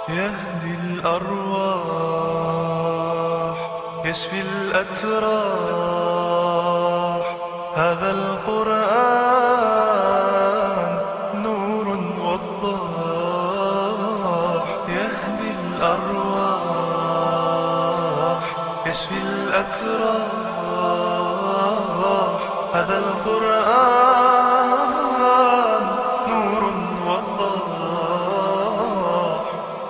يهدي الأرواح يشفي الأتراح هذا القرآن نور وضاح يهدي الأرواح يشفي الأتراح هذا القرآن نور وضاح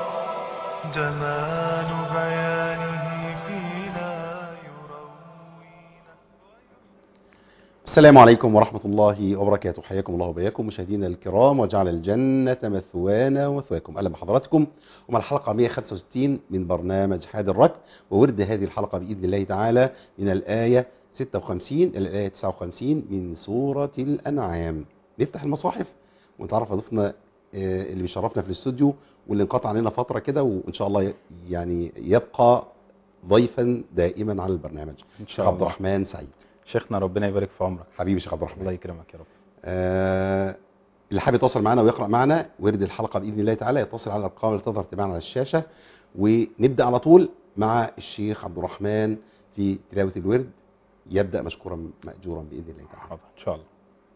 جمال بيانه فينا يروينا السلام عليكم ورحمة الله وبركاته حياكم الله وبياكم مشاهدينا الكرام وجعل الجنة مثوانا ومثواكم أهلا بحضراتكم ومع الحلقة 165 من برنامج حاد الركب وورد هذه الحلقة بإذن الله تعالى من الآية 56 إلى الآية 59 من سورة الأنعام نفتح المصاحف ونتعرف على ضيفنا آه، اللي بيشرفنا في الاستوديو واللي انقطع علينا فترة كده وإن شاء الله ي- يعني يبقى ضيفا دائما على البرنامج إن شيخ شاء عبد الله. الرحمن سعيد شيخنا ربنا يبارك في عمرك حبيبي شيخ عبد الرحمن الله يكرمك يا رب آه، اللي حابب يتواصل معنا ويقرا معنا ورد الحلقه باذن الله تعالى يتصل على الارقام اللي تظهر تباعا على الشاشه ونبدا على طول مع الشيخ عبد الرحمن في تلاوه الورد يبدا مشكورا ماجورا باذن الله تعالى حاضر ان شاء الله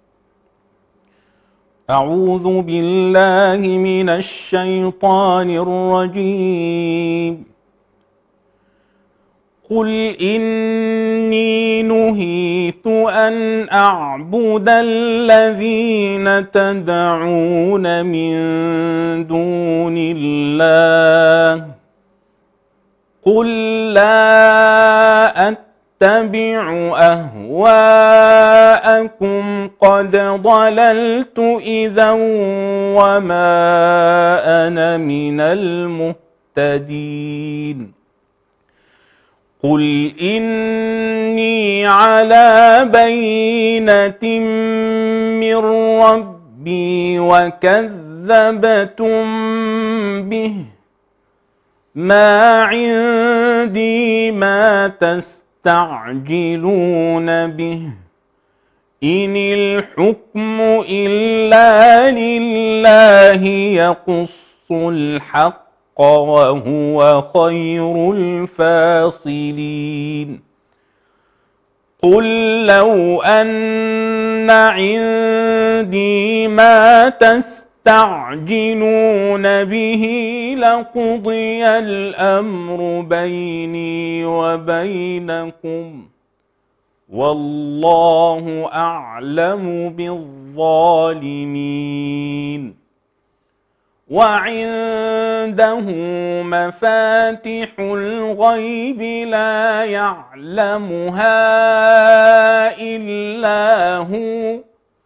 أعوذ بالله من الشيطان الرجيم قل إني نهيت أن أعبد الذين تدعون من دون الله قل لا أتبع أهواءكم قد ضللت إذا وما أنا من المهتدين قل إني على بينة من ربي وكذبتم به ما عندي ما تستعجلون به إن الحكم إلا لله يقص الحق وهو خير الفاصلين قل لو أن عندي ما تستعجلون به لقضي الأمر بيني وبينكم والله أعلم بالظالمين وعنده مفاتح الغيب لا يعلمها إلا هو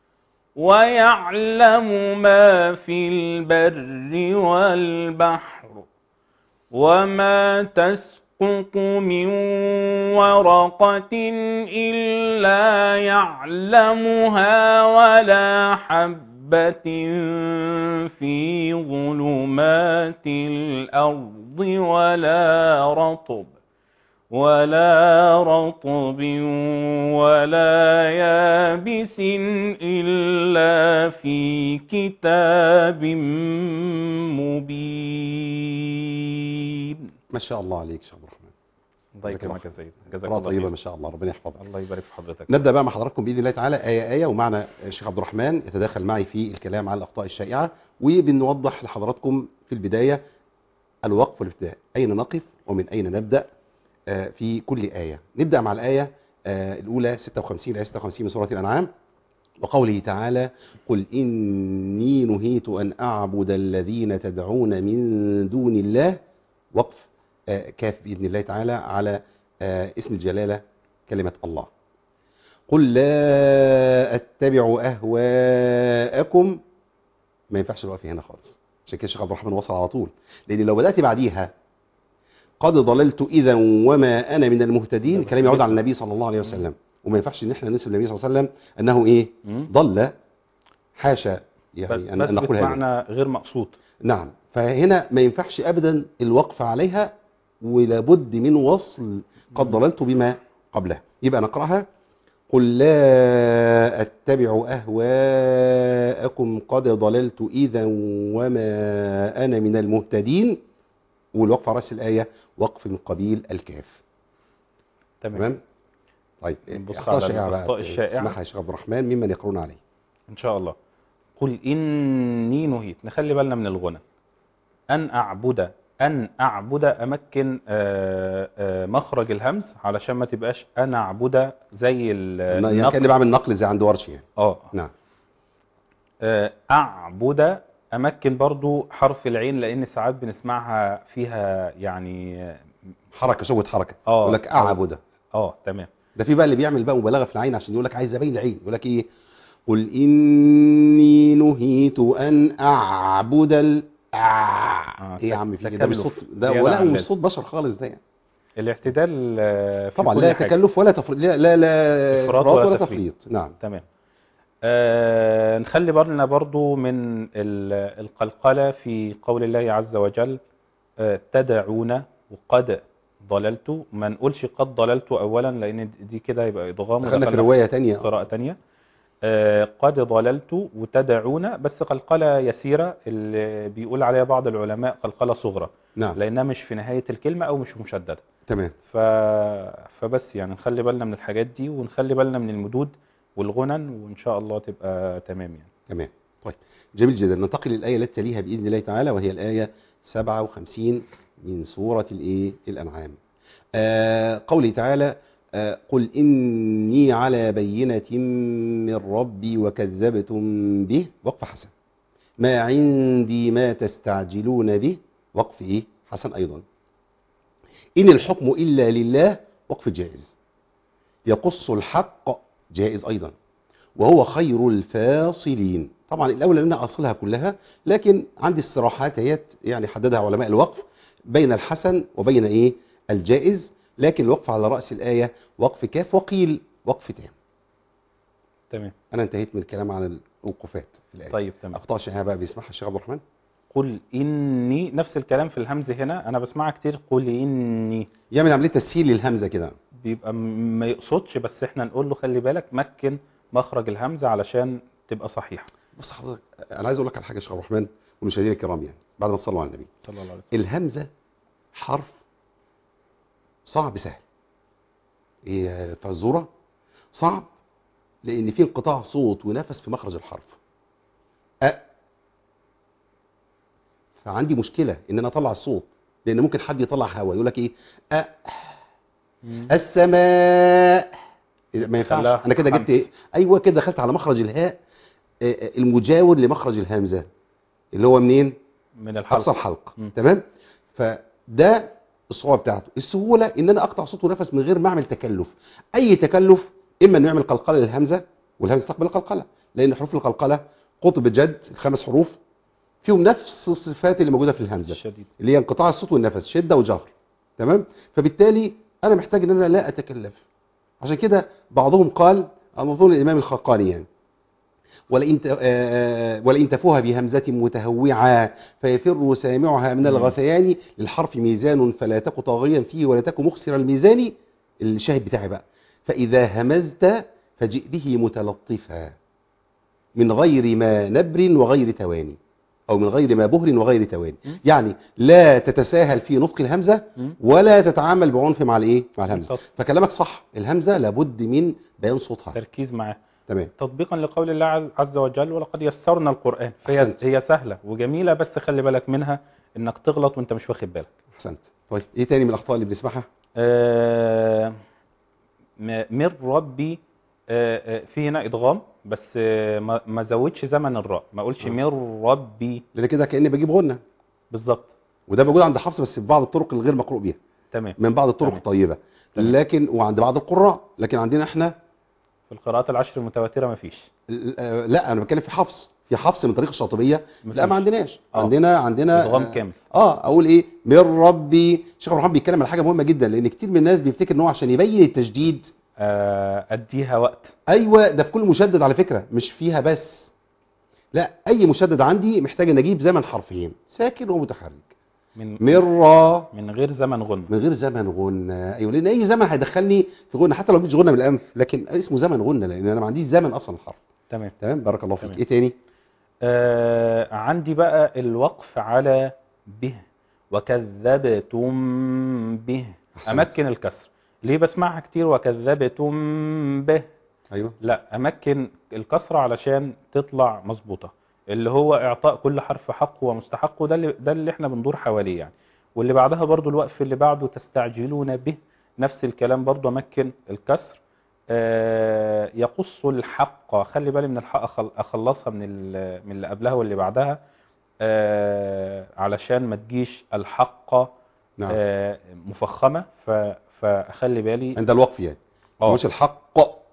ويعلم ما في البر والبحر وما تسقط من ورقة إلا يعلمها ولا حبة في ظلمات الأرض ولا رطب ولا رطب ولا يابس إلا في كتاب مبين ما شاء الله عليك شيخ عبد الرحمن الله جزاك الله يكرمك يا خير. سيد جزاك قراءة الله طيبه خير. ما شاء الله ربنا يحفظك الله يبارك في حضرتك نبدا بقى مع حضراتكم باذن الله تعالى ايه ايه ومعنا الشيخ عبد الرحمن يتداخل معي في الكلام عن الاخطاء الشائعه وبنوضح لحضراتكم في البدايه الوقف والابتداء اين نقف ومن اين نبدا آه، في كل ايه نبدا مع الايه آه، الاولى 56 الايه 56 من سوره الانعام وقوله تعالى قل اني نهيت ان اعبد الذين تدعون من دون الله وقف آه، كاف باذن الله تعالى على آه، اسم الجلاله كلمه الله قل لا اتبع اهواءكم ما ينفعش الوقف هنا خالص عشان كده الشيخ عبد الرحمن وصل على طول لان لو بدات بعديها قد ضللت اذا وما انا من المهتدين ده الكلام يعود جدا. على النبي صلى الله عليه وسلم وما ينفعش ان احنا ننسب النبي صلى الله عليه وسلم انه ايه مم. ضل حاشا بس يعني ان بس أن نقول هذا بمعنى غير مقصود نعم فهنا ما ينفعش ابدا الوقف عليها ولابد من وصل قد ضللت بما قبلها يبقى نقراها قل لا اتبع اهواءكم قد ضللت اذا وما انا من المهتدين والوقف على راس الايه وقف من قبيل الكاف تمام تمام طيب نبص اخطاء على شائعه الأخطاء بقى الشائعة. اسمعها يا شيخ عبد الرحمن ممن يقرون عليه ان شاء الله قل اني نهيت نخلي بالنا من الغنى ان اعبد ان اعبد امكن آه، آه، مخرج الهمز علشان ما تبقاش انا اعبد زي ال- يعني النقل. كاني بعمل نقل زي عند ورش يعني اه نعم آه، اعبد امكن برضو حرف العين لان ساعات بنسمعها فيها يعني حركه شويه حركه اه يقول لك اعبد اه تمام ده في بقى اللي بيعمل بقى مبالغه في العين عشان يقول لك عايز ابين العين يقول لك ايه قل اني نهيت ان اعبد ال آه، ايه يا عم في إيه؟ ده تكلف. مش صوت ده زيادة ولا عن مش اللازم. صوت بشر خالص ده يعني الاعتدال آه، في طبعا كل لا حاجة. تكلف ولا تفريط لا لا, لا إفراط إفراط ولا ولا تفريط. تفريط نعم تمام آه نخلي بالنا برضو من ال- القلقلة في قول الله عز وجل آه تدعون وقد ضللت ما نقولش قد ضللت أولا لأن دي كده يبقى إضغام دخلنا في ودخلنا روايه تانية قراءة تانية آه قد ضللت وتدعون بس قلقلة يسيرة اللي بيقول عليها بعض العلماء قلقلة صغرى نعم لأنها مش في نهاية الكلمة أو مش مشددة تمام ف... فبس يعني نخلي بالنا من الحاجات دي ونخلي بالنا من المدود والغنن وإن شاء الله تبقى تمام يعني تمام طيب جميل جدا ننتقل للآية التي تليها بإذن الله تعالى وهي الآية 57 من سورة الإيه الأنعام آه قوله تعالى آه قل إني على بينة من ربي وكذبتم به وقف حسن ما عندي ما تستعجلون به وقف إيه حسن أيضا إن الحكم إلا لله وقف جائز يقص الحق جائز أيضا وهو خير الفاصلين طبعا الاولى ان انا اصلها كلها لكن عندي استراحات هي يعني حددها علماء الوقف بين الحسن وبين ايه الجائز لكن الوقف على راس الايه وقف كاف وقيل وقف تام تمام انا انتهيت من الكلام عن الوقوفات في الايه طيب تمام اخطاء شائعه بقى بيسمعها الشيخ عبد الرحمن قل إني نفس الكلام في الهمز هنا أنا بسمعها كتير قل إني يعمل عمليه تسهيل للهمزه كده بيبقى م- ما يقصدش بس احنا نقول له خلي بالك مكن مخرج الهمزة علشان تبقى صحيحة بص حضرتك انا عايز اقول لك على حاجه يا شيخ عبد الرحمن والمشاهدين الكرام يعني بعد ما تصلوا على النبي صلى الله عليه الهمزه حرف صعب سهل ايه يا فزوره صعب لان في انقطاع صوت ونفس في مخرج الحرف أ فعندي مشكله ان انا اطلع الصوت لان ممكن حد يطلع هوا يقول لك ايه أ وسلم السماء إيه، ما ينفعش خلاها انا كده جبت حمد. ايه ايوه كده دخلت على مخرج الهاء آه، آه، المجاور لمخرج الهمزه اللي هو منين من اقصى الحلق الحلق مم. تمام فده الصعوبه بتاعته السهوله ان انا اقطع صوت ونفس من غير ما اعمل تكلف اي تكلف اما انه يعمل قلقله للهمزه والهمزه تستقبل القلقله لان حروف القلقله قطب جد الخمس حروف فيهم نفس الصفات اللي موجوده في الهمزه الشديد اللي هي انقطاع الصوت والنفس شده وجهر تمام فبالتالي انا محتاج ان انا لا اتكلف عشان كده بعضهم قال اظن الامام الخقاني يعني ولئن ت- آه، ولئن تفوها بهمزه متهوعه فيفر سامعها من مم. الغثيان للحرف ميزان فلا تك طاغيا فيه ولا تك مخسر الميزان الشاهد بتاعي بقى فاذا همزت فجئ به متلطفا من غير ما نبر وغير تواني او من غير ما بهر وغير تواني مم. يعني لا تتساهل في نطق الهمزه مم. ولا تتعامل بعنف مع الايه مع الهمزه بالظبط. فكلامك صح الهمزه لابد من بيان صوتها تركيز معاه تمام تطبيقا لقول الله عز- عز وجل ولقد يسرنا القرآن فهي أحسنت. هي سهلة وجميلة بس خلي بالك منها انك تغلط وانت مش واخد بالك احسنت طيب ايه تاني من الاخطاء اللي بنسمعها آه، م- من ربي آه، آه، في هنا ادغام بس آه، ما ما زودش زمن الراء ما اقولش آه. من ربي لان كده كاني بجيب غنه بالظبط وده موجود عند حفص بس في بعض الطرق الغير مقروء بيها تمام من بعض الطرق تمام. الطيبه تمام. لكن وعند بعض القراء لكن عندنا احنا في القراءات العشر المتواترة ما فيش ال- آه، لا انا بتكلم في حفص في حفص من طريق الشاطبيه لا مفيش. ما عندناش آه. عندنا عندنا ادغام آه، كامل اه اقول ايه من ربي شيخ عبد الرحمن بيتكلم على حاجه مهمه جدا لان كتير من الناس بيفتكر ان هو عشان يبين التشديد آه، اديها وقت ايوه ده في كل مشدد على فكره مش فيها بس لا اي مشدد عندي محتاج ان اجيب زمن حرفين ساكن ومتحرك من مره من غير زمن غنى من غير زمن غنى ايوه لان اي زمن هيدخلني في غنى حتى لو مش غنى من الانف لكن اسمه زمن غنى لان انا ما عنديش زمن اصلا الحرف تمام تمام بارك الله فيك تمام. ايه تاني آه عندي بقى الوقف على به وكذبتم به أحسنت. امكن الكسر ليه بسمعها كتير وكذبتم به ايوه لا امكن الكسره علشان تطلع مظبوطه اللي هو اعطاء كل حرف حقه ومستحقه ده اللي ده اللي احنا بندور حواليه يعني واللي بعدها برضو الوقف اللي بعده تستعجلون به نفس الكلام برضو امكن الكسر آه، يقص الحق خلي بالي من الحق أخل- اخلصها من ال- من اللي قبلها واللي بعدها آه، علشان ما تجيش الحق نعم آه، مفخمه ف- فاخلي بالي عند الوقف يعني اه مش الحق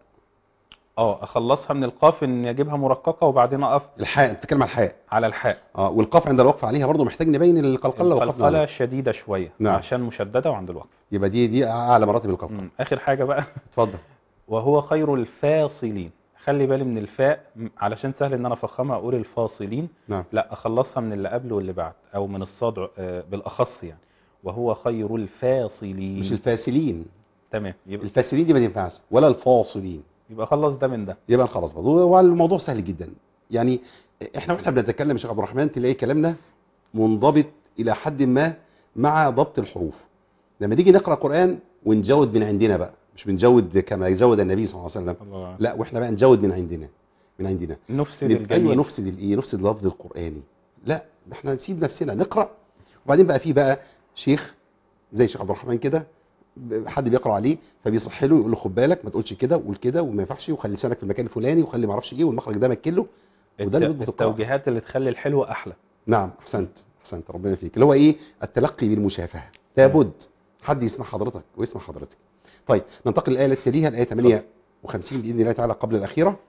اه اخلصها من القاف ان اجيبها مرققه وبعدين اقف الحاء بتتكلم على الحاء على الحاء اه والقاف عند الوقف عليها برضه محتاج نبين القلقله اللي وقفنا القلقله عليها شديده شويه نعم. عشان مشدده وعند الوقف يبقى دي دي اعلى مراتب القلقله مم. اخر حاجه بقى اتفضل وهو خير الفاصلين خلي بالي من الفاء م- علشان سهل ان انا افخمها اقول الفاصلين نعم لا اخلصها من اللي قبل واللي بعد او من الصاد آه، بالاخص يعني وهو خير الفاصلين مش الفاسلين تمام يبقى الفاسلين دي ما تنفعش ولا الفاصلين يبقى خلص ده من ده يبقى خلاص برضه والموضوع سهل جدا يعني احنا واحنا بنتكلم يا شيخ عبد الرحمن تلاقي كلامنا منضبط الى حد ما مع ضبط الحروف لما نيجي نقرا قران ونجود من عندنا بقى مش بنجود كما جود النبي صلى الله عليه وسلم الله لا واحنا بقى نجود من عندنا من عندنا نفسد ايوه الجميل نفسد الايه نفسد اللفظ القراني لا ده احنا نسيب نفسنا نقرا وبعدين بقى في بقى شيخ زي شيخ عبد الرحمن كده ب- حد بيقرا عليه فبيصح له يقول له خد بالك ما تقولش كده وقول كده وما ينفعش وخلي لسانك في المكان الفلاني وخلي ما اعرفش ايه والمخرج ده مكله وده اللي الت- بيضبط القراءه التوجيهات اللي تخلي الحلو احلى نعم احسنت احسنت ربنا فيك اللي هو ايه التلقي بالمشافهه لابد حد يسمع حضرتك ويسمع حضرتك طيب ننتقل للايه التي تليها الايه 58 باذن الله تعالى قبل الاخيره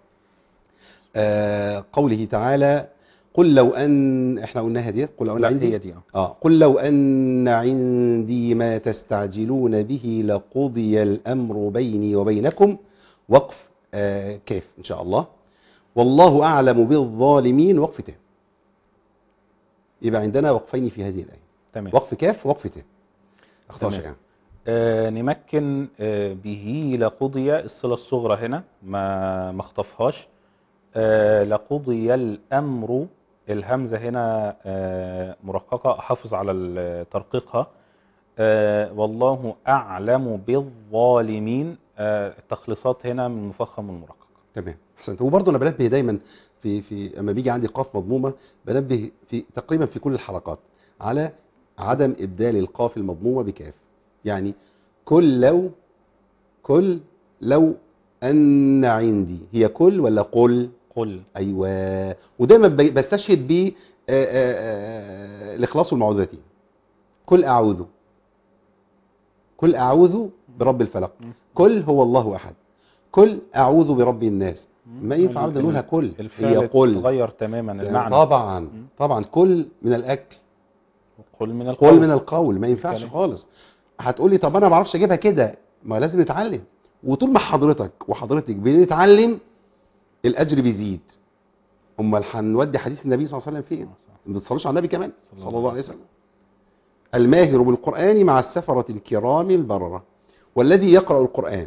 آه قوله تعالى قل لو ان احنا قلناها دي قل لو ان لا عندي هي دي اه اه قل لو ان عندي ما تستعجلون به لقضي الامر بيني وبينكم وقف آه كيف ان شاء الله والله اعلم بالظالمين وقف تام يبقى عندنا وقفين في هذه الايه تمام وقف كاف ووقف تام اختار تمام. شيئا آه نمكن آه به لقضي الصلة الصغرى هنا ما ما اخطفهاش آه لقضي الأمر الهمزة هنا آه مرققة أحافظ على ال- ترقيقها آه والله أعلم بالظالمين آه التخليصات هنا من مفخم والمرقق تمام احسنت وبرضه انا بنبه دايما في في اما بيجي عندي قاف مضمومه بنبه في تقريبا في كل الحلقات على عدم ابدال القاف المضمومه بكاف يعني كل لو كل لو ان عندي هي كل ولا قل قل ايوه ودايما ب- بستشهد ب آه، آه، آه، الاخلاص والمعوذتين كل اعوذ كل اعوذ برب الفلق مم. كل هو الله احد كل اعوذ برب الناس ما ينفع ابدا نقولها كل هي الفعل قل تغير تماما المعنى طبعا مم. طبعا كل من الاكل قل من القول قل من القول ما ينفعش كلام. خالص هتقولي طب انا ما اعرفش اجيبها كده ما لازم نتعلم وطول ما حضرتك وحضرتك بنتعلم الاجر بيزيد امال هنودي حديث النبي صلى الله عليه وسلم فين ما بتصلوش على النبي كمان صلى صلى الله الله عليه وسلم الماهر بالقرآن مع السفرة الكرام البررة والذي يقرأ القرآن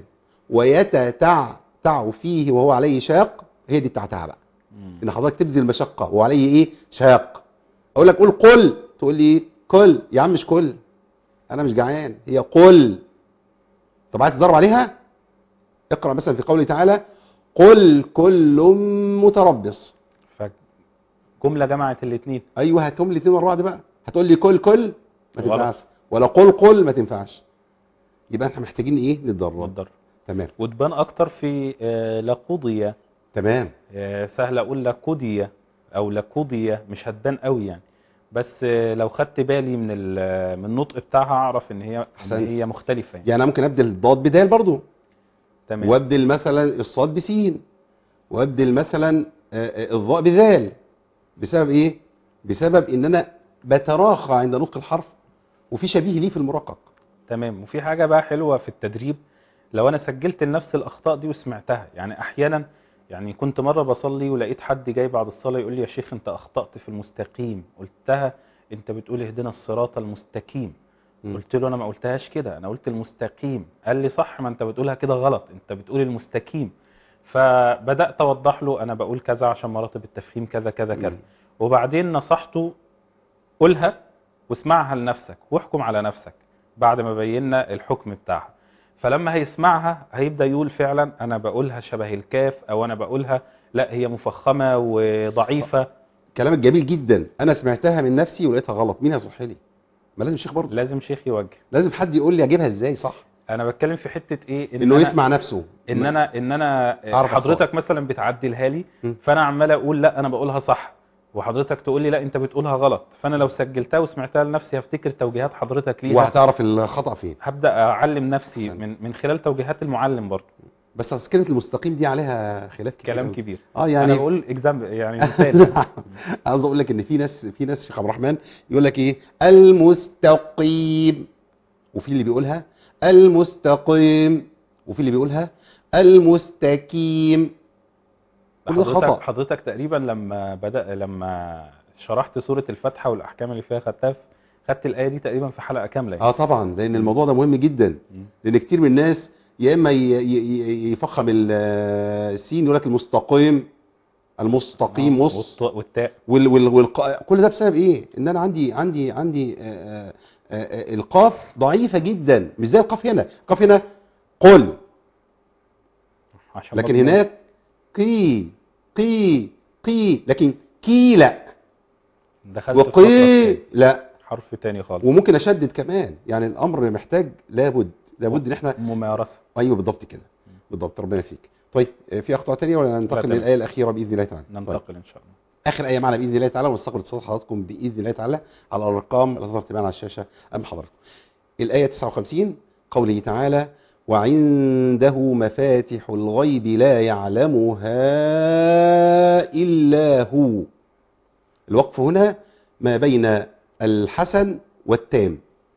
ويتتعتع فيه وهو عليه شاق هي دي بتاعتها بقى مم. ان حضرتك تبذل مشقة وهو عليه ايه شاق اقول لك قول قل تقول لي إيه؟ كل يا عم مش كل انا مش جعان هي قل طب عايز تضرب عليها اقرأ مثلا في قوله تعالى قل كل متربص فجملة جمعت الاثنين ايوه هاتهم لي الاثنين ورا بعض بقى هتقول لي كل كل ما غلط. تنفعش ولا قل قل ما تنفعش يبقى احنا محتاجين ايه نتدرب والضر تمام وتبان اكتر في آه، لقضية تمام آه، سهل اقول لقضية او لقضية مش هتبان قوي يعني بس آه، لو خدت بالي من ال- من النطق بتاعها اعرف ان هي أحسنت. ان هي مختلفة يعني يعني انا ممكن ابدل الضاد بدال برضو تمام وابدل مثلا الصاد بسين وابدل مثلا آه، آه، الضاء بذال بسبب ايه بسبب ان انا بتراخى عند نطق الحرف وفي شبيه ليه في المرقق تمام وفي حاجة بقى حلوة في التدريب لو انا سجلت لنفس الاخطاء دي وسمعتها يعني احيانا يعني كنت مرة بصلي ولقيت حد جاي بعد الصلاة يقول لي يا شيخ انت اخطأت في المستقيم قلتها انت بتقول اهدنا الصراط المستقيم مم. قلت له انا ما قلتهاش كده انا قلت المستقيم قال لي صح ما انت بتقولها كده غلط انت بتقول المستقيم فبدات اوضح له انا بقول كذا عشان مراتب التفخيم كذا كذا كذا مم. وبعدين نصحته قولها واسمعها لنفسك واحكم على نفسك بعد ما بينا الحكم بتاعها فلما هيسمعها هيبدأ يقول فعلا انا بقولها شبه الكاف او انا بقولها لا هي مفخمة وضعيفة كلامك جميل جدا انا سمعتها من نفسي ولقيتها غلط مين هيصح لي ما لازم شيخ برضه لازم شيخ يوجه لازم حد يقول لي اجيبها ازاي صح انا بتكلم في حتة ايه إن انه أنا- يسمع نفسه ان انا ان انا أعرف حضرتك مثلا بتعدلها لي م. فانا عمال اقول لا انا بقولها صح وحضرتك تقول لي لا انت بتقولها غلط فانا لو سجلتها وسمعتها لنفسي هفتكر توجيهات حضرتك ليها وهتعرف الخطا فين هبدا اعلم نفسي أحسنت. من من خلال توجيهات المعلم برضه بس أصل كلمه المستقيم دي عليها خلاف كتير كلام أوي. كبير اه انا يعني بقول اكزامبل يعني مثال عاوز اقول لك ان في ناس في ناس شيخ عبد الرحمن يقول لك ايه المستقيم وفي اللي بيقولها المستقيم وفي اللي بيقولها المستقيم كل ده حضرتك خطا حضرتك تقريبا لما بدا لما شرحت سوره الفاتحه والاحكام اللي فيها خدتها في- خدت الايه دي تقريبا في حلقه كامله يعني. اه طبعا لان الموضوع ده مهم جدا مم. لان كتير من الناس يا اما ي- ي- ي- يفخم ال- السين يقول لك المستقيم المستقيم آه، مص والط- والتاء وال وال والق... كل ده بسبب ايه ان انا عندي عندي عندي آه، آه، آه، القاف ضعيفه جدا مش زي القاف هنا القاف هنا قل عشان لكن برضه- هناك قي قي قي لكن كي لا دخلت في خطرة وقي تاني. لا حرف تاني خالص وممكن اشدد كمان يعني الامر محتاج لابد لابد ان احنا ممارسه ايوه بالضبط كده بالضبط ربنا فيك طيب آه، في اخطاء تانية ولا ننتقل تمام. للايه الاخيره باذن الله تعالى طيب. ننتقل ان شاء الله اخر ايه معنا باذن الله تعالى ونستقبل اتصالات حضراتكم باذن الله تعالى على الارقام اللي تظهر تبان على الشاشه امام حضراتكم الايه 59 قوله تعالى وعنده مفاتح الغيب لا يعلمها الا هو الوقف هنا ما بين الحسن والتام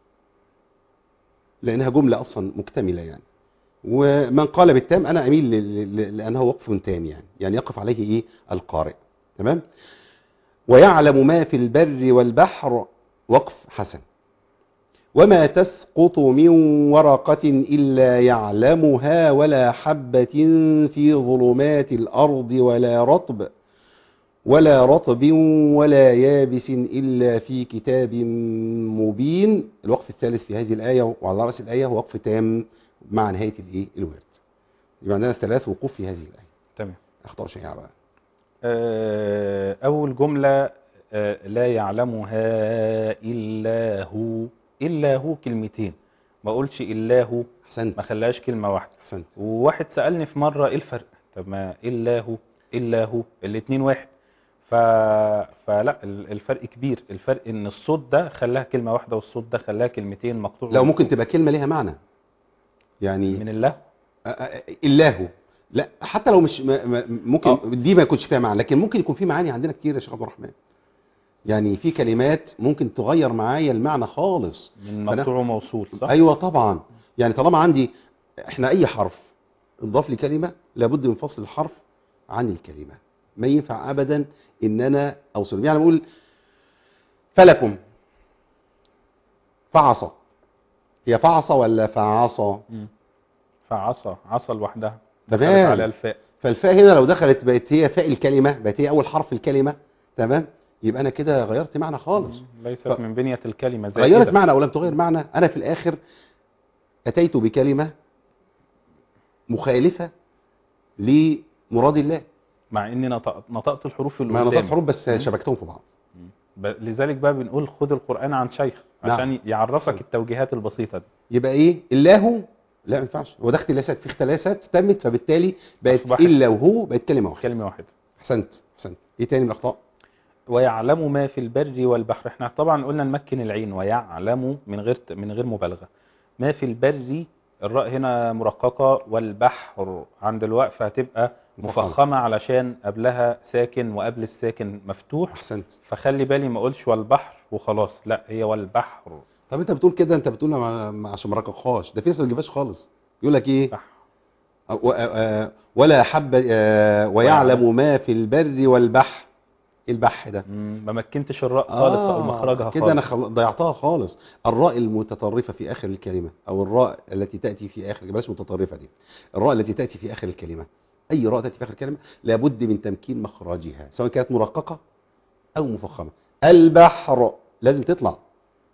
لانها جمله اصلا مكتمله يعني ومن قال بالتام انا اميل ل- ل- لانه وقف تام يعني يعني يقف عليه ايه القارئ تمام ويعلم ما في البر والبحر وقف حسن وما تسقط من ورقة إلا يعلمها ولا حبة في ظلمات الأرض ولا رطب ولا رطب ولا يابس إلا في كتاب مبين الوقف الثالث في هذه الآية وعلى رأس الآية هو وقف تام مع نهاية الإيه الورد يبقى عندنا ثلاث وقوف في هذه الآية تمام أخطاء شائعة بقى آه، أول جملة آه، لا يعلمها إلا هو إلا هو كلمتين ما أقولش إلا هو أحسنت ما خلاش كلمة واحدة أحسنت وواحد سألني في مرة إيه الفرق طب ما إلا هو إلا هو الاتنين واحد ف... فلا ال- الفرق كبير الفرق إن الصوت ده خلاها كلمة واحدة والصوت ده خلاها كلمتين مقطوع لو ممكن تبقى كلمة ليها معنى يعني من الله أ- أ- الله لا حتى لو مش ما- ما- ممكن آه. دي ما يكونش فيها معنى لكن ممكن يكون في معاني عندنا كتير يا شيخ عبد الرحمن يعني في كلمات ممكن تغير معايا المعنى خالص من فأنا- مقطوع وموصول صح؟ ايوه طبعا يعني طالما عندي احنا اي حرف اضاف لي كلمه لابد من فصل الحرف عن الكلمه ما ينفع ابدا ان انا اوصل يعني بقول فلكم فعصى هي فعصى ولا فعصى مم. فعصى عصى لوحدها تمام. دخلت عليها الفاء فالفاء هنا لو دخلت بقت هي فاء الكلمه بقت هي اول حرف الكلمه تمام يبقى انا كده غيرت معنى خالص ليست ف- من بنية الكلمة زي غيرت كده. معنى او لم تغير معنى انا في الاخر اتيت بكلمه مخالفه لمراد الله مع اني نطقت نطقت الحروف اللي ما نطقت قدامي. حروف بس مم. شبكتهم في بعض ب- لذلك بقى بنقول خد القرآن عن شيخ نعم. عشان يعرفك صحيح. التوجيهات البسيطة دي يبقى ايه الله لا ما ينفعش هو ده اختلاسات في اختلاسات تمت فبالتالي بقت أصبحت. الا وهو بقت كلمه واحده كلمة واحدة احسنت احسنت ايه تاني من الاخطاء ويعلم ما في البر والبحر احنا طبعا قلنا نمكن العين ويعلم من غير من غير مبالغة ما في البر الراء هنا مرققة والبحر عند الوقف هتبقى مفخمة. مفخمة علشان قبلها ساكن وقبل الساكن مفتوح احسنت فخلي بالي ما اقولش والبحر وخلاص لا هي والبحر طب انت بتقول كده انت بتقول مع- مع- عشان ما رققهاش ده في ناس ما بتجيبهاش خالص يقول لك ايه بحر. و- آه، ولا حب آه، ويعلم ما في البر والبحر ايه البح ده مم، ما مكنتش الراء خالص او مخرجها كده خالص انا خل... ضيعتها خالص الراء المتطرفه في اخر الكلمه او الراء التي تاتي في اخر بلاش متطرفه دي الراء التي تاتي في اخر الكلمه اي راء تاتي في اخر الكلمه لابد من تمكين مخرجها سواء كانت مرققه او مفخمه البحر لازم تطلع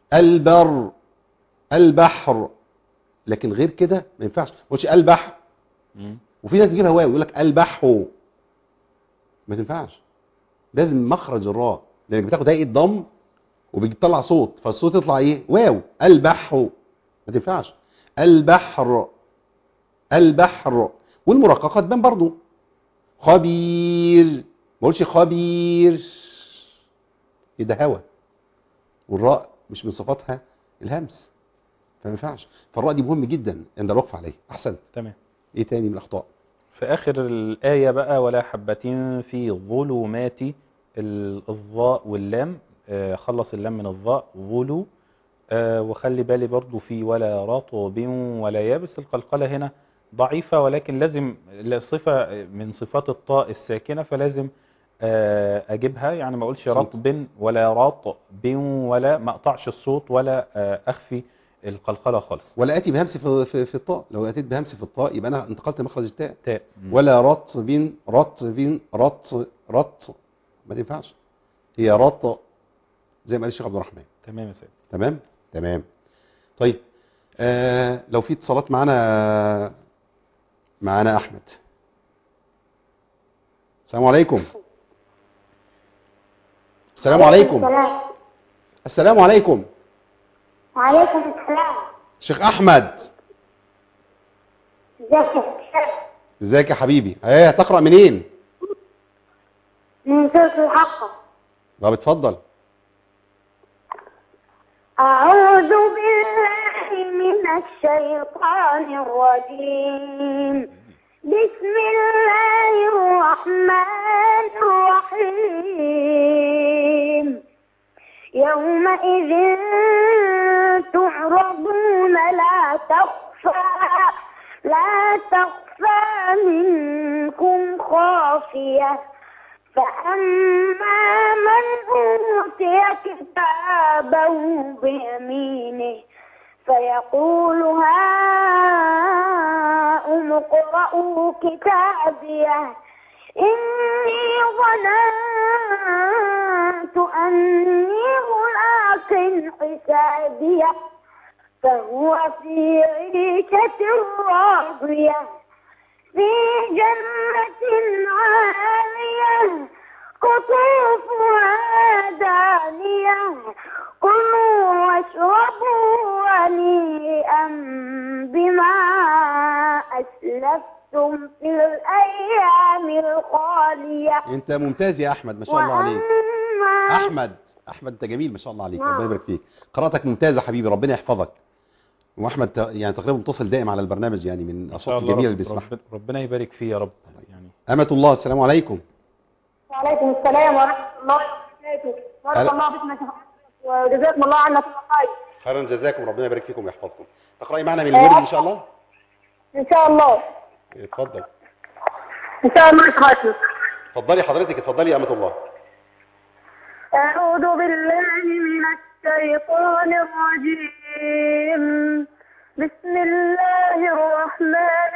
البر البحر لكن غير كده ما ينفعش ما تقولش البحر مم. وفي ناس تجيبها واو يقول لك البحو ما تنفعش لازم مخرج الراء لانك بتاخد هيئه ضم وبتطلع صوت فالصوت يطلع ايه واو البحو ما تنفعش البحر البحر والمرققه تبان برضو خبير ما بقولش خبير ايه ده هوا والراء مش من صفاتها الهمس فما ينفعش فالراء دي مهم جدا عند الوقف عليه احسنت تمام ايه تاني من الاخطاء في آخر الآية بقى ولا حبة في ظلمات ال- الظاء واللام آه، خلص اللام من الظاء ظلو آه، وخلي بالي برضو في ولا رطب ولا يابس القلقلة هنا ضعيفة ولكن لازم صفة من صفات الطاء الساكنة فلازم آه، أجيبها يعني ما أقولش صوت. رطب ولا رطب ولا ما أقطعش الصوت ولا آه، أخفي القلقلة خالص ولا اتي بهمس في, في, في الطاء لو اتيت بهمس في الطاء يبقى انا انتقلت لمخرج التاء تاء ولا رطب رطب رط رط ما تنفعش هي رط زي ما قال الشيخ عبد الرحمن تمام يا سيدي تمام تمام طيب آه لو في اتصالات معانا معانا احمد السلام عليكم السلام عليكم السلام السلام عليكم وعليكم السلام شيخ احمد ازيك يا شيخ؟ ازيك يا حبيبي ايه هتقرا منين من سورة الحق طب اتفضل أعوذ بالله من الشيطان الرجيم بسم الله الرحمن الرحيم يومئذ تعرضون لا تخفى لا تخفى منكم خافية فأما من أوتي كتابه بيمينه فيقول هاؤم اقرءوا كتابيه إني ظننت أني ملاق حسابيه فهو في عيشة راضية في جنة عالية قطوفها دانية كلوا واشربوا هنيئا بما أسلفتم في الأيام الخالية انت ممتاز يا احمد ما شاء الله عليك وأما احمد احمد انت جميل ما شاء الله عليك نعم. ربنا يبارك فيك قراءتك ممتازه حبيبي ربنا يحفظك واحمد ت- يعني تقريبا متصل دائم على البرنامج يعني من ما شاء الاصوات الله الجميله اللي رب- بيسمعها رب- ربنا يبارك فيه يا رب يعني امه الله السلام عليكم وعليكم السلام ورحمة الله وبركاته بارك هلا. الله بكم يا شيخ وجزاكم الله عنا كل خير خيرا جزاكم ربنا يبارك فيكم ويحفظكم تقراي معنا من الورد ان شاء الله إن شاء الله اتفضل إن شاء الله إخواتي اتفضلي حضرتك اتفضلي يا امه الله أعوذ بالله من الشيطان الرجيم بسم الله الرحمن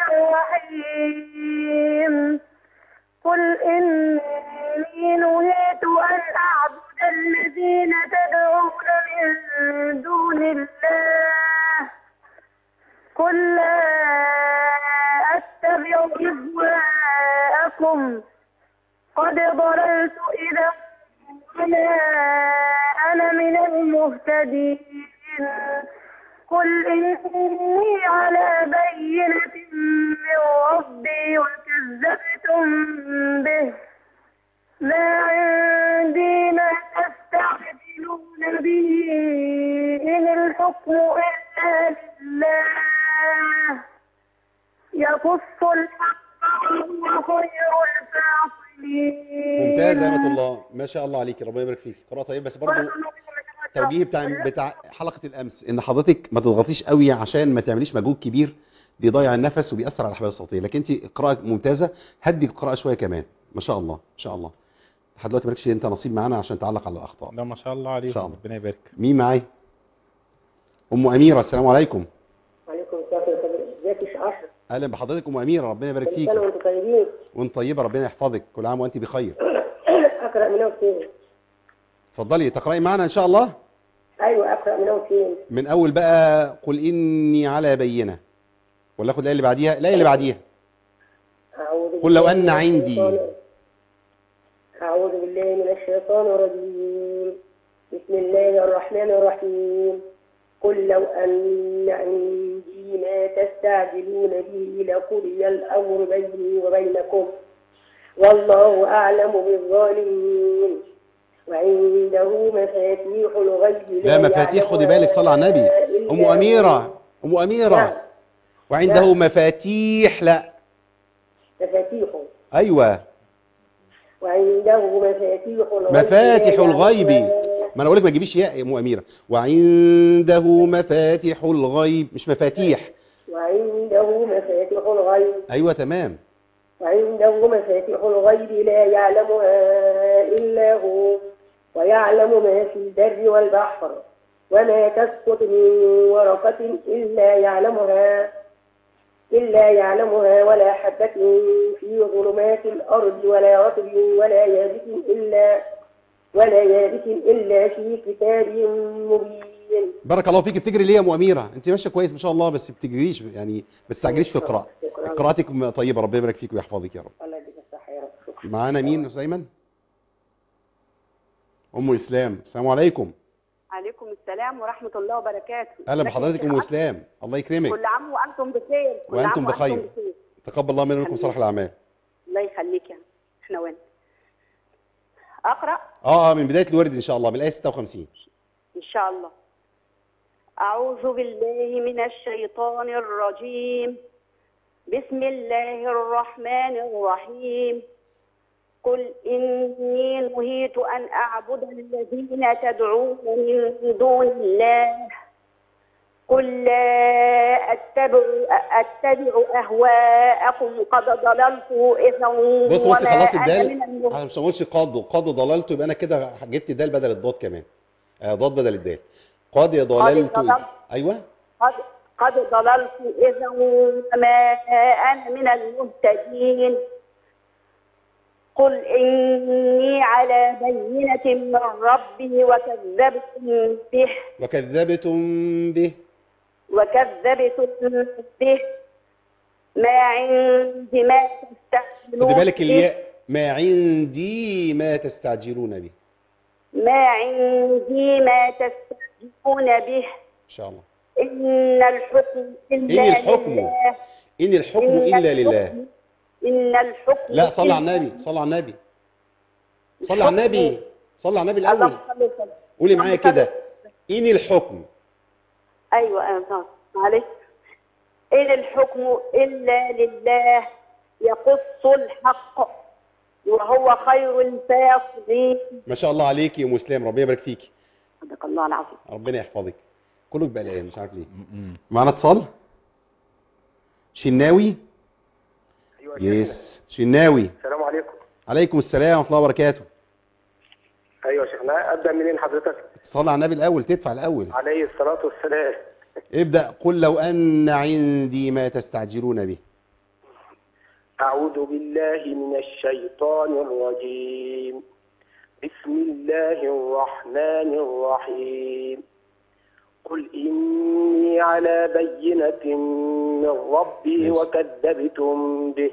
الرحيم قل إني نهيت أن أعبد الذين تدعون من دون الله قل لا أتبع أهواءكم قد ضللت إذا وما أنا من المهتدين قل إني على بينة من ربي وكذبتم به ما عندي ما تستعجلون به إن الحكم إلا لله يقص الحق وهو خير الفاصلين ممتاز يا امه الله ما شاء الله عليك ربنا يبارك فيك قراءه طيبه بس برضه التوجيه بتاع بتاع حلقه الامس ان حضرتك ما تضغطيش قوي عشان ما تعمليش مجهود كبير بيضيع النفس وبيأثر على الحبال الصوتيه لكن انت قراءه ممتازه هدي القراءه شويه كمان ما شاء الله ما شاء الله لحد دلوقتي مالكش انت نصيب معانا عشان تعلق على الاخطاء لا ما شاء الله عليك شاء الله. ربنا يبارك مين معايا ام اميره السلام عليكم وعليكم السلام ورحمة الله ازيك يا شيخ أشرف اهلا بحضرتك ام اميره ربنا يبارك كل فيك سنة وأنتم طيبين وانت طيبه ربنا يحفظك كل عام وانت بخير أقرأ من أختي اتفضلي تقراي معنا ان شاء الله ايوه اقرا من اول فين من اول بقى قل اني على بينه ولا اخد الايه اللي بعديها الايه اللي بعديها اعوذ قل لو بالله أن من عندي. الشيطان- اعوذ بالله من الشيطان الرجيم بسم الله الرحمن الرحيم قل لو ان عندي ما تستعجلون به لقضي الامر بيني وبينكم والله اعلم بالظالمين وعنده مفاتيح الغيب لا مفاتيح خدي بالك صلى على النبي إلا ام هو. اميره ام نعم. اميره وعنده نعم. مفاتيح لا مفاتيح ايوه وعنده مفاتيح الغيب مفاتح لا الغيب يعلمها ما انا اقول لك ما تجيبيش ياء يا ام اميره وعنده مفاتيح الغيب مش مفاتيح وعنده مفاتيح الغيب ايوه تمام وعنده مفاتيح الغيب لا يعلمها إلا هو ويعلم ما في البر والبحر وما تسقط من ورقة إلا يعلمها إلا يعلمها ولا حبة في ظلمات الأرض ولا رطب ولا يابس إلا ولا يابس إلا في كتاب مبين بارك الله فيك بتجري ليه يا ام اميره انت ماشيه كويس ما شاء الله بس بتجريش يعني ما تستعجليش في القراءه شكراً. قراءتك طيبه ربنا يبارك فيك ويحفظك يا رب الله يديك الصحة يا رب شكراً. معانا مين يا أستاذ ايمن ام اسلام السلام عليكم عليكم السلام ورحمة الله وبركاته اهلا ازيك بحضرتك يا ام شيخ اسلام الله يكرمك كل عام وأنتم بخير كل وأنتم عام بخير. بخير تقبل الله منا ومنكم صالح الاعمال الله يخليك يا احنا وين أقرأ اه اه من بدايه الورد ان شاء الله من الايه 56 إن شاء الله أعوذ بالله من الشيطان الرجيم بسم الله الرحمن الرحيم قل إني نهيت أن أعبد الذين تدعون من دون الله قل لا أتبع أتبع أهواءكم قد ضللت إذا بص بص وما خلاص أنا الدال من المهتدين عشان ما اقولش قاد قاد ضللت يبقى انا كده جبت دال بدل الضاد كمان آه ضاد بدل الدال قد ضللت ضللت. ايوه قد قد ضللت إذا وما أنا من المهتدين قل إني على بينة من ربي وكذبتم به وكذبتم به وكذبتم به ما عندي ما تستعجلون خدي بالك به. الياء ما عندي ما تستعجلون به ما عندي ما تستعجلون به ان شاء الله إن الحكم إلا إن الحكم لله ان الحكم إن الا لله الحكم- إن الحكم لا صلى على إلا النبي صلى على النبي صلى على النبي صلى على النبي الاول اللهم صل وسلم. قولي معايا اللهم صل كده وسلم. ان الحكم ايوه ايوه معلش ان الحكم الا لله يقص الحق وهو خير الفاصلين ما شاء الله عليك يا ام اسلام ربنا يبارك فيك صدق الله العظيم ربنا يحفظك كله بقى الآن مش عارف ليه معانا اتصال شناوي ايوه يا شيخنا. يس شناوي السلام عليكم عليكم السلام ورحمه الله وبركاته ايوه يا شيخنا ابدا منين حضرتك صلى على النبي الاول تدفع الاول عليه الصلاه والسلام ابدا قل لو ان عندي ما تستعجلون به اعوذ بالله من الشيطان الرجيم بسم الله الرحمن الرحيم قل اني على بينه من ربي ماشي. وكذبتم به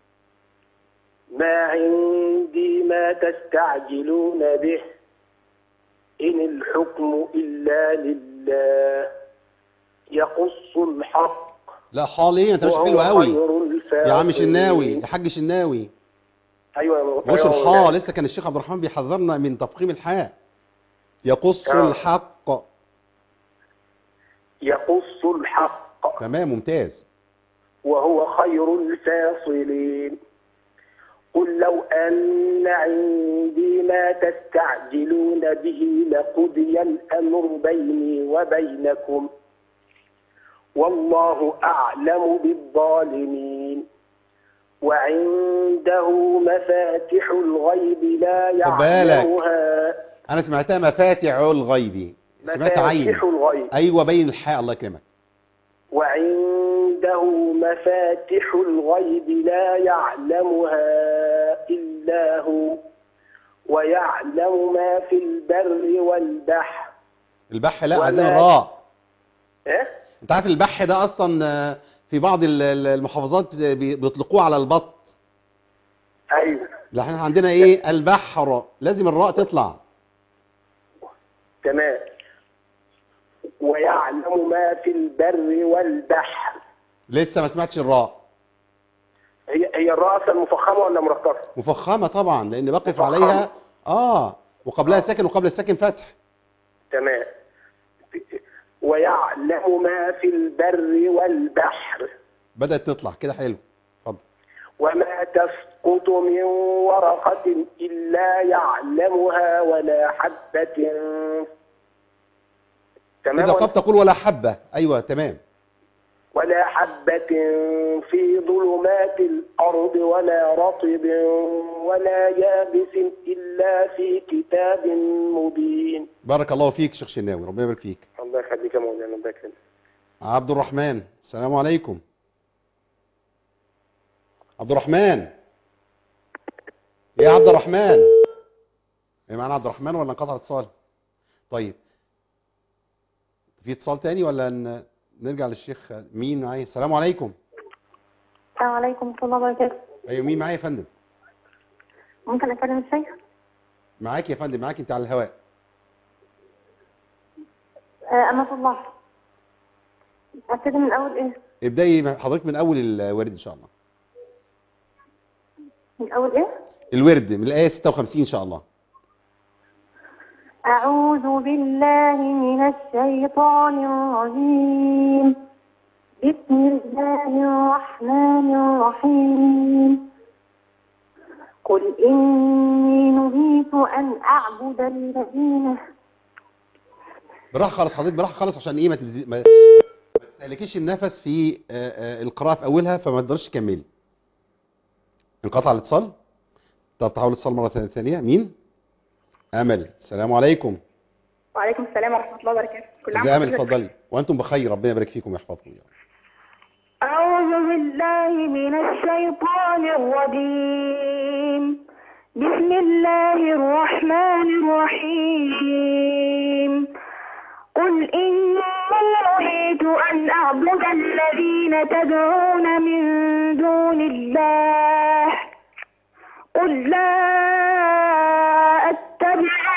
ما عندي ما تستعجلون به إن الحكم إلا لله يقص الحق لا حاليا انت مش وهو حلو قوي خير يا عم الفاصلين. شناوي يا حاج شناوي ايوه يا ما أيوة هوش يا الحاء مولانا. لسه كان الشيخ عبد الرحمن بيحذرنا من تفخيم الحاء يقص آه. الحق يقص الحق تمام ممتاز وهو خير الفاصلين قل لو أن عندي ما تستعجلون به لقضي الأمر بيني وبينكم والله أعلم بالظالمين وعنده مفاتح الغيب لا خد بالك. يعلمها انا سمعتها مفاتح الغيب سمعت عين مفاتح الغيب ايوه بين الحاء الله يكرمك وعنده مفاتح الغيب لا يعلمها إلا هو ويعلم ما في البر والبحر البح لا ولا- عايزين الراء ايه انت عارف البح ده اصلا آه، في بعض ال- ال- المحافظات بي- بيطلقوه على البط ايوه لا احنا عندنا ايه البحر لازم الراء تطلع تمام ويعلم ما في البر والبحر لسه ما سمعتش الراء هي هي الرأس المفخمة ولا مرققة؟ مفخمه طبعا لان بقف مفخمة. عليها اه وقبلها ساكن وقبل الساكن فتح تمام ويعلم ما في البر والبحر بدات تطلع كده حلو اتفضل وما تسقط من ورقة إلا يعلمها ولا حبة تمام اذا قد تقول ولا حبه ايوه تمام ولا حبة في ظلمات الأرض ولا رطب ولا يابس إلا في كتاب مبين بارك الله فيك شيخ شناوي ربنا يبارك فيك الله يخليك يا مولانا الله يكرمك عبد الرحمن السلام عليكم عبد الرحمن يا عبد الرحمن ايه معانا عبد الرحمن ولا انقطع الاتصال طيب في اتصال تاني ولا ن- نرجع للشيخ مين معايا السلام عليكم السلام عليكم ورحمة الله وبركاته ايوه مين معايا يا فندم ممكن أكلم الشيخ؟ معاك يا فندم معاك انت على الهواء آه أمة الله أبتدي من أول إيه؟ ابدأي حضرتك من اول الورد ان شاء الله من أول إيه؟ الورد من الايه 56 ان شاء الله أعوذ بالله من الشيطان الرجيم بسم الله الرحمن الرحيم قل إني نهيت أن أعبد الذين براحه خالص حضرتك براحه خالص عشان ايه ما تبزي... ما ما تسلكيش النفس في آه، آه، القراءه في اولها فما تقدرش تكملي انقطع الاتصال طب تحاول الاتصال مره ثانيه مين امل السلام عليكم وعليكم السلام ورحمة الله وبركاته كل عام ازي امل وحضرتك اتفضلي وانتم بخير ربنا يبارك فيكم ويحفظكم يا رب أعوذ بالله من الشيطان الرجيم بسم الله الرحمن الرحيم قل إني نهيت أن أعبد الذين تدعون من دون الله قل لا أتبع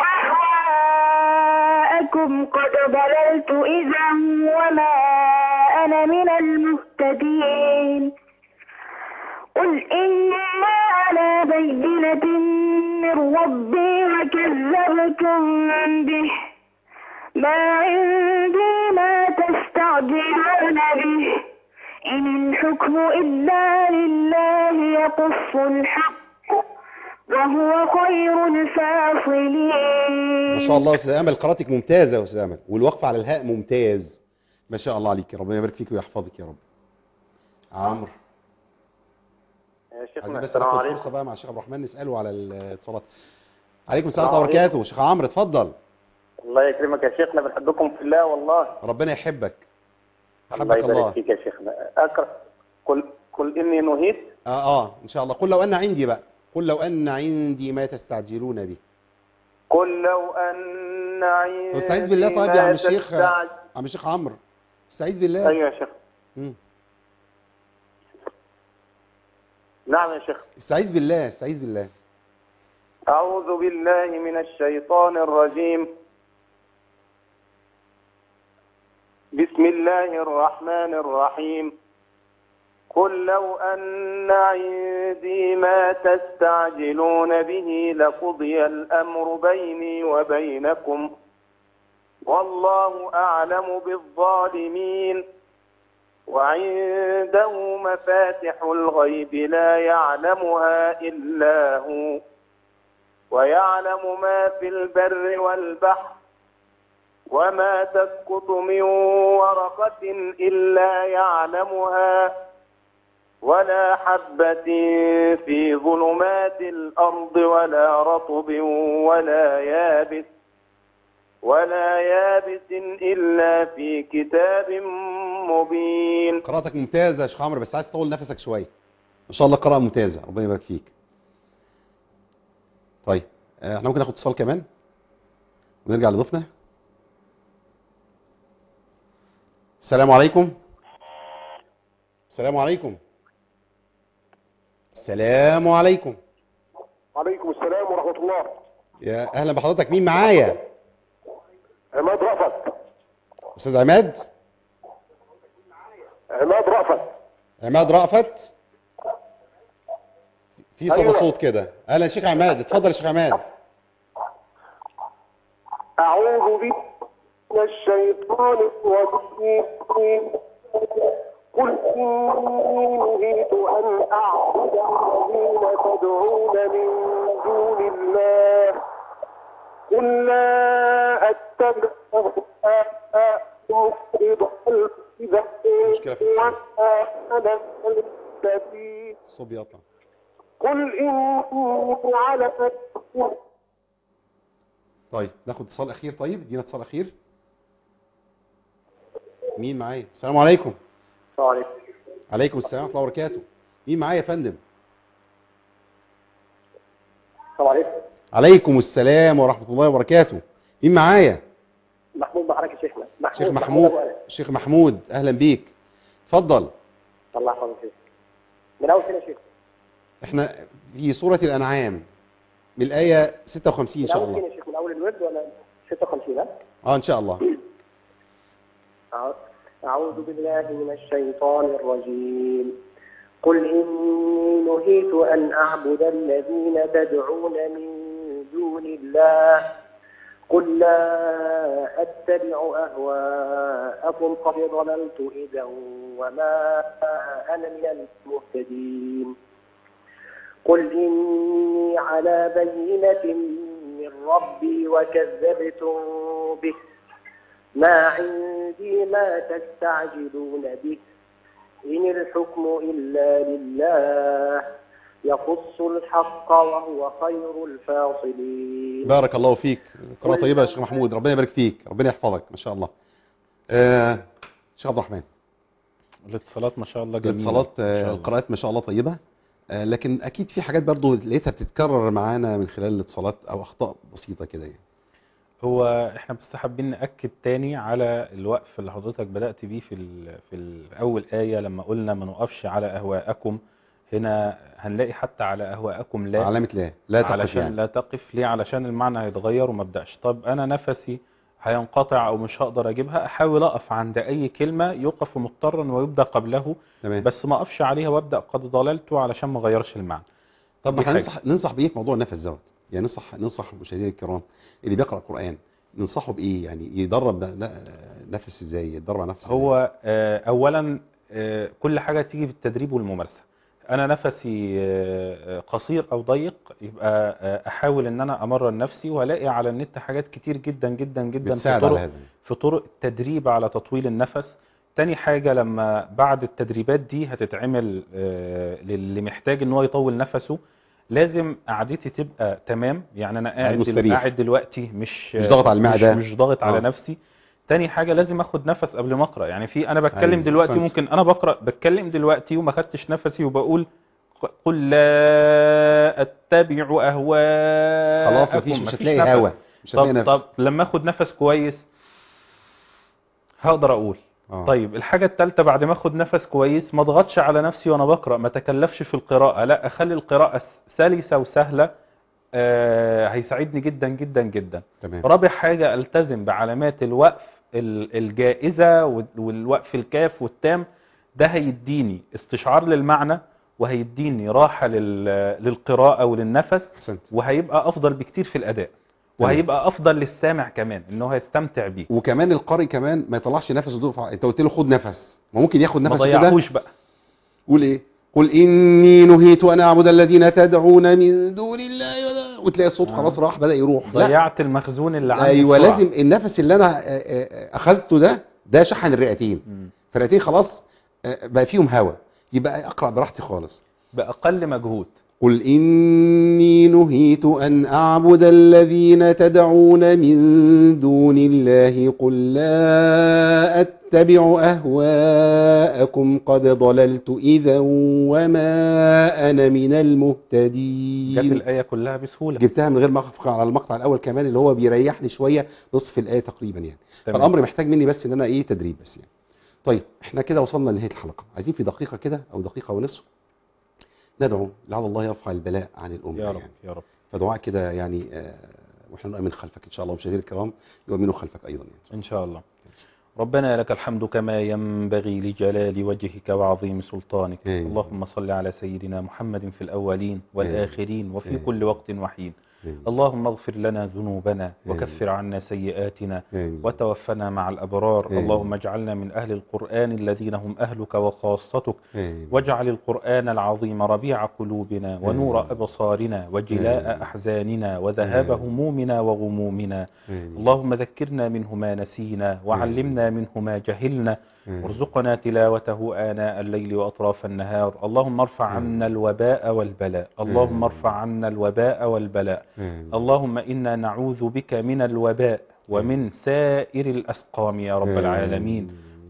أهواءكم قد ضللت إذا وما أنا من المهتدين قل إني على بينة من ربي وكذبتم به ما عندي ما تستعجلون به إن الحكم إلا لله يقص الحق وهو خير الفاصلين ما شاء الله يا استاذ امل قراءتك ممتازه يا استاذ امل والوقف على الهاء ممتاز ما شاء الله عليك ربنا يبارك فيك ويحفظك يا رب عمرو يا عايزين شيخنا بس السلام ناخد عليكم فرصه بقى مع الشيخ عبد الرحمن نساله على الاتصالات عليكم السلام السلام ورحمه الله وبركاته شيخ عمرو اتفضل الله يكرمك يا شيخنا بنحبكم في الله والله ربنا يحبك الله حبك يبارك الله فيك يا شيخنا اقرا قل قل اني نهيت اه اه ان شاء الله قل لو ان عندي بقى قل لو ان عندي ما تستعجلون به قل لو ان عندي استعيذ بالله طيب ما يا عم الشيخ تستعج- عم الشيخ عمرو استعيذ بالله ايوه يا شيخ مم. نعم يا شيخ استعيذ بالله استعيذ بالله أعوذ بالله من الشيطان الرجيم بسم الله الرحمن الرحيم قل لو أن عندي ما تستعجلون به لقضي الأمر بيني وبينكم والله أعلم بالظالمين وعنده مفاتح الغيب لا يعلمها إلا هو ويعلم ما في البر والبحر وما تسقط من ورقة إلا يعلمها ولا حبة في ظلمات الأرض ولا رطب ولا يابس ولا يابس إلا في كتاب مبين قراءتك ممتازه يا شيخ عمرو بس عايز تطول نفسك شويه ما شاء الله قراءه ممتازه ربنا يبارك فيك طيب آه، احنا ممكن ناخد اتصال كمان ونرجع لضيفنا السلام عليكم السلام عليكم السلام عليكم عليكم السلام ورحمة الله يا اهلا بحضرتك مين معايا عماد رأفت استاذ عماد عماد رأفت عماد رأفت في صدى أيوة. صوت كده اهلا شيخ عماد اتفضل يا شيخ عماد أعوذ بك من الشيطان الرجيم قل إني نهيت أن أعبد الذين تدعون من دون الله قل لا أتبع أهواءكم قد إذا مشكلة في الصوت. أنا السبيل الصوت بيقطع قل إني على طيب ناخد اتصال اخير طيب ادينا اتصال اخير مين معايا السلام عليكم السلام عليكم عليكم السلام ورحمه الله وبركاته مين معايا يا فندم السلام عليكم عليكم السلام ورحمه الله وبركاته مين معايا محمود بحرك يا شيخنا شيخ محمود أبو آدم. شيخ محمود اهلا بيك اتفضل الله يحفظك يا شيخ من اول سنه يا شيخ احنا في سوره الانعام من الايه 56 ان من شاء اول الله سنه يا شيخ من اول الورد ولا 56 ها اه ان شاء الله أعوذ- أعوذ بالله من الشيطان الرجيم قل إني نهيت أن أعبد الذين تدعون من دون الله قل لا أتبع أهواءكم قد ضللت إذا وما أنا من المهتدين قل إني على بينة من ربي وكذبتم به ما عندي ما تستعجلون به إن الحكم إلا لله يقص الحق وهو خير الفاصلين بارك الله فيك قراءة طيبة يا شيخ محمود ربنا يبارك فيك ربنا يحفظك ما شاء الله آه شيخ عبد الرحمن الاتصالات ما شاء الله جميلة الاتصالات ما آه، شاء الله. القراءات ما شاء الله طيبة آه لكن اكيد في حاجات برضو لقيتها بتتكرر معانا من خلال الاتصالات او اخطاء بسيطة كده يعني هو احنا بس حابين نأكد تاني على الوقف اللي حضرتك بدأت بيه في ال في ال- أول آية لما قلنا ما نقفش على أهواءكم هنا هنلاقي حتى على أهواءكم لا علامة لا لا تقف علشان يعني لا تقف ليه علشان المعنى هيتغير وما ابداش طب انا نفسي هينقطع او مش هقدر اجيبها احاول اقف عند اي كلمه يوقف مضطرا ويبدا قبله تمام بس ما اقفش عليها وابدا قد ضللت علشان ما اغيرش المعنى طب دي احنا حاجة. ننصح ننصح بايه في موضوع النفس دوت يعني ننصح ننصح المشاهدين الكرام اللي بيقرأ القرآن ننصحه بايه يعني يدرب ن- نفس ازاي يتدرب على نفسه هو آه، اولا آه، كل حاجه تيجي بالتدريب والممارسه انا نفسي آه، آه، قصير او ضيق يبقى آه، احاول ان انا امرن نفسي والاقي على النت حاجات كتير جدا جدا جدا في بتساعد على طرق هذا في طرق التدريب على تطويل النفس تاني حاجة لما بعد التدريبات دي هتتعمل آه، للي محتاج ان هو يطول نفسه لازم قعدتي تبقى تمام يعني انا قاعد دل... مستريح. قاعد دلوقتي مش مش ضاغط على المعدة. مش, مش ضاغط على آه. نفسي تاني حاجة لازم اخد نفس قبل ما اقرا يعني في انا بتكلم أيوة، دلوقتي أحسنت. ممكن انا بقرا بتكلم دلوقتي وما خدتش نفسي وبقول قل لا اتبع اهواءكم خلاص مفيش مش مفيش هتلاقي نفس. هوا مش هتلاقي طب نفس طب لما اخد نفس كويس هقدر اقول آه. طيب الحاجة الثالثة بعد ما اخد نفس كويس ما اضغطش على نفسي وانا بقرأ ما تكلفش في القراءة لا اخلي القراءة سلسة وسهلة آه هيساعدني جدا جدا جدا تمام رابع حاجة التزم بعلامات الوقف ال- الجائزة وال- والوقف الكاف والتام ده هيديني استشعار للمعنى وهيديني راحة لل- للقراءة وللنفس احسنت وهيبقى افضل بكتير في الاداء تمام. وهيبقى افضل للسامع كمان انه هيستمتع بيه وكمان القارئ كمان ما يطلعش نفسه دور انت قلت له خد نفس ما ممكن ياخد ما نفس كده ضيعهوش بقى قول ايه قل اني نهيت ان اعبد الذين تدعون من دون الله ولا- وتلاقي الصوت آه. خلاص راح بدا يروح لا ضيعت المخزون اللي عندي ايوه بسرعة. لازم النفس اللي انا آه، آه، اخذته ده ده شحن الرئتين مم. فالرئتين خلاص آه، بقى فيهم هواء يبقى اقرا براحتي خالص باقل مجهود قل إني نهيت أن أعبد الذين تدعون من دون الله قل لا أتبع أهواءكم قد ضللت إذا وما أنا من جت المهتدين الايه كلها بسهوله جبتها من غير ما أخفق على المقطع الأول كمان اللي هو بيريحني شوية نصف الآية تقريبا يعني تمام. فالأمر محتاج مني بس إن أنا إيه تدريب بس يعني طيب احنا كده وصلنا لنهايه الحلقه عايزين في دقيقه كده او دقيقه ونصف ندعو لعل الله يرفع البلاء عن الامه يا رب يعني يا رب فدعاء كده يعني آه، واحنا نؤمن خلفك ان شاء الله مشاهدينا الكرام يؤمنوا خلفك ايضا يعني. إن شاء الله ربنا لك الحمد كما ينبغي لجلال وجهك وعظيم سلطانك آمين. اللهم صل على سيدنا محمد في الأولين والآخرين وفي آمين. كل وقت وحين آمين. اللهم اغفر لنا ذنوبنا آمين. وكفر عنا سيئاتنا آمين. وتوفنا مع الأبرار آمين. اللهم اجعلنا من أهل القرآن الذين هم أهلك وخاصتك آمين. واجعل القرآن العظيم ربيع قلوبنا ونور آمين. أبصارنا وجلاء آمين. أحزاننا وذهاب آمين. همومنا وغمومنا آمين. اللهم ذكرنا منه ما نسينا وعلمنا منه ما جهلنا آمين. وارزقنا تلاوته آناء الليل وأطراف النهار اللهم ارفع عنا الوباء والبلاء اللهم آمين. ارفع عنا الوباء والبلاء آمين. اللهم إنا نعوذ بك من الوباء ومن سائر الأسقام يا رب العالمين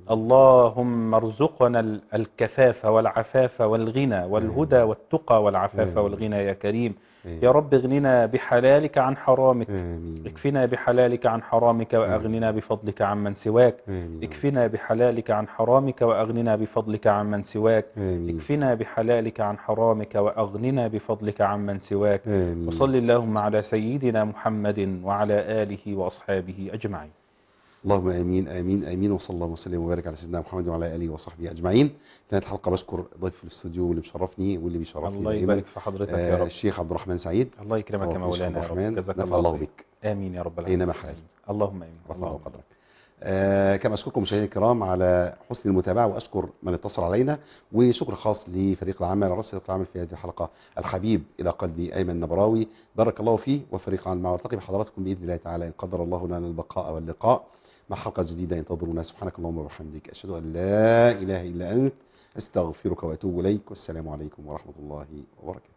اللهم ارزقنا ال- الكفاف والعفاف والغنى والهدى والتقى والعفاف آمين. والغنى يا كريم آمين. يا رب اغننا بحلالك عن حرامك آمين. اكفنا بحلالك عن حرامك وأغننا بفضلك عمن سواك آمين. اكفنا بحلالك عن حرامك وأغننا بفضلك عمن سواك آمين. اكفنا بحلالك عن حرامك وأغننا بفضلك عمن سواك آمين. وصل اللهم على سيدنا محمد وعلى آله وأصحابه أجمعين اللهم امين امين امين وصلى الله وسلم وبارك على سيدنا محمد وعلى اله وصحبه اجمعين كانت حلقه بشكر ضيف في الاستوديو واللي مشرفني واللي بيشرفني الله دايماً. يبارك في حضرتك آه، يا رب الشيخ عبد الرحمن سعيد الله يكرمك يا الله يشفي مولانا يا الرحمن. رب جزاك نفع الله خير. بك. آمين يا رب العالمين أينما حلت. اللهم آمين رفع الله اللهم قدرك آه كما اشكركم مشاهدينا الكرام على حسن المتابعه واشكر من اتصل علينا وشكر خاص لفريق العمل رئيس فريق العمل في هذه الحلقه الحبيب الى قلبي ايمن نبراوي بارك الله فيه وفريق العمل معه والتقي بحضراتكم باذن الله تعالى ان قدر الله لنا البقاء واللقاء مع حلقه جديده ينتظرنا سبحانك اللهم وبحمدك اشهد ان لا اله الا انت استغفرك واتوب اليك والسلام عليكم ورحمه الله وبركاته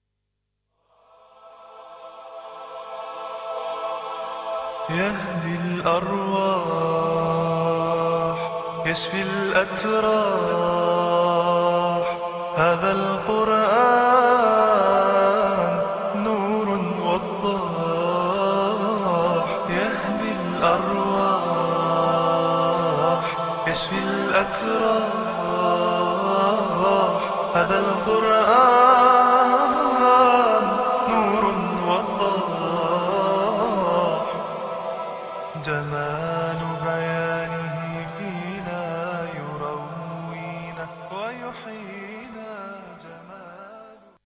يهدي الأرواح يشفي الأتراح هذا القرآن نور وضاح يهدي الأرواح يشفي الأتراح هذا القرآن